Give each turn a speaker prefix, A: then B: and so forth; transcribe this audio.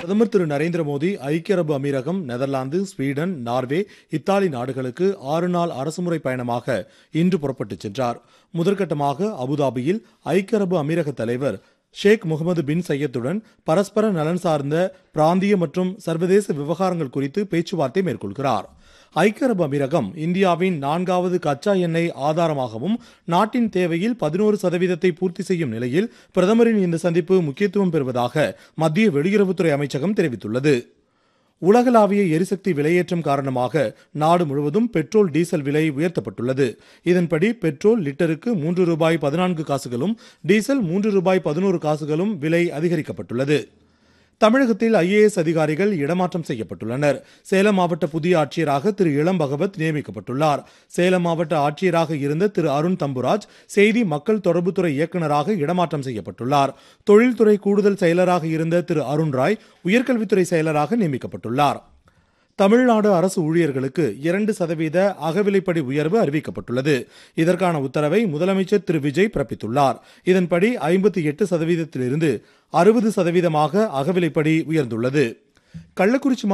A: பிரதமர் திரு நரேந்திர மோடி ஐக்கிய அரபு அமீரகம் நெதர்லாந்து ஸ்வீடன் நார்வே இத்தாலி நாடுகளுக்கு ஆறு நாள் அரசுமுறை பயணமாக இன்று புறப்பட்டுச் சென்றார் முதற்கட்டமாக அபுதாபியில் ஐக்கிய அரபு அமீரக தலைவர் ஷேக் முகமது பின் சையத்துடன் பரஸ்பர நலன் சார்ந்த பிராந்திய மற்றும் சர்வதேச விவகாரங்கள் குறித்து பேச்சுவார்த்தை மேற்கொள்கிறார் ஐக்கிய அரபு அமீரகம் இந்தியாவின் நான்காவது கச்சா எண்ணெய் ஆதாரமாகவும் நாட்டின் தேவையில் பதினோரு சதவீதத்தை பூர்த்தி செய்யும் நிலையில் பிரதமரின் இந்த சந்திப்பு முக்கியத்துவம் பெறுவதாக மத்திய வெளியுறவுத்துறை அமைச்சகம் தெரிவித்துள்ளது உலகளாவிய எரிசக்தி விலையேற்றம் காரணமாக நாடு முழுவதும் பெட்ரோல் டீசல் விலை உயர்த்தப்பட்டுள்ளது இதன்படி பெட்ரோல் லிட்டருக்கு மூன்று ரூபாய் பதினான்கு காசுகளும் டீசல் மூன்று ரூபாய் பதினோரு காசுகளும் விலை அதிகரிக்கப்பட்டுள்ளது தமிழகத்தில் ஐஏஎஸ் அதிகாரிகள் இடமாற்றம் செய்யப்பட்டுள்ளனர் சேலம் மாவட்ட புதிய ஆட்சியராக திரு இளம் பகவத் நியமிக்கப்பட்டுள்ளார் சேலம் மாவட்ட ஆட்சியராக இருந்த திரு அருண் தம்புராஜ் செய்தி மக்கள் தொடர்புத்துறை இயக்குநராக இடமாற்றம் செய்யப்பட்டுள்ளார் தொழில்துறை கூடுதல் செயலராக இருந்த திரு அருண் ராய் உயர்கல்வித்துறை செயலராக நியமிக்கப்பட்டுள்ளார் தமிழ்நாடு அரசு ஊழியர்களுக்கு இரண்டு சதவீத அகவிலைப்படி உயர்வு அறிவிக்கப்பட்டுள்ளது இதற்கான உத்தரவை முதலமைச்சர் திரு விஜய் பிறப்பித்துள்ளார் இதன்படி ஐம்பத்தி எட்டு சதவீதத்திலிருந்து அறுபது சதவீதமாக அகவிலைப்படி உயர்ந்துள்ளது கள்ளக்குறிச்சி